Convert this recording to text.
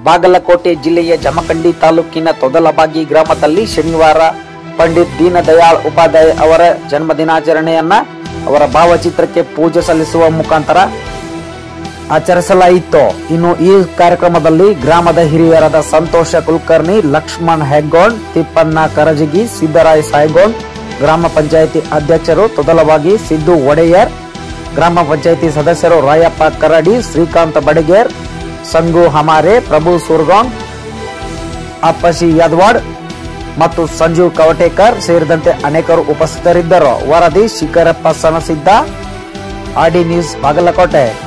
ಬಾಗಲಕೋಟೆ ಜಿಲ್ಲೆಯ ಜಮಖಂಡಿ ತಾಲೂಕಿನ ತೊದಲಬಾಗಿ ಗ್ರಾಮದಲ್ಲಿ ಶನಿವಾರ ಪಂಡಿತ್ ದೀನದಯಾಳ್ ಉಪಾಧ್ಯಾಯ ಅವರ ಜನ್ಮದಿನಾಚರಣೆಯನ್ನ ಅವರ ಭಾವಚಿತ್ರಕ್ಕೆ ಪೂಜೆ ಸಲ್ಲಿಸುವ ಮುಖಾಂತರ ಆಚರಿಸಲಾಯಿತು ಇನ್ನು ಈ ಕಾರ್ಯಕ್ರಮದಲ್ಲಿ ಗ್ರಾಮದ ಹಿರಿಯರಾದ ಸಂತೋಷ ಕುಲಕರ್ಣಿ ಲಕ್ಷ್ಮಣ್ ಹೆಗ್ಗೋಣ್ ತಿಪ್ಪಣ್ಣ ಕರಜಗಿ ಸಿದ್ದರಾಯ್ ಸಾಯ್ಗೋಣ್ ಗ್ರಾಮ ಪಂಚಾಯಿತಿ ಅಧ್ಯಕ್ಷರು ತೊದಲವಾಗಿ ಸಿದ್ದು ಒಡೆಯರ್ ಗ್ರಾಮ ಪಂಚಾಯಿತಿ ಸದಸ್ಯರು ರಾಯಪ್ಪ ಕರಡಿ ಶ್ರೀಕಾಂತ್ ಬಡಿಗೇರ್ ಸಂಗು ಹಮಾರೆ ಪ್ರಭು ಸುರ್ಗಾಂಗ್ ಅಪ್ಪಶಿ ಯಾದವಾಡ್ ಮತ್ತು ಸಂಜೀವ್ ಕವಟೇಕರ್ ಸೇರಿದಂತೆ ಅನೇಕರು ಉಪಸ್ಥಿತರಿದ್ದರು ವರದಿ ಶಿಖರಪ್ಪ ಸನಸಿದ್ದ ಆಡಿ ನ್ಯೂಸ್ ಬಾಗಲಕೋಟೆ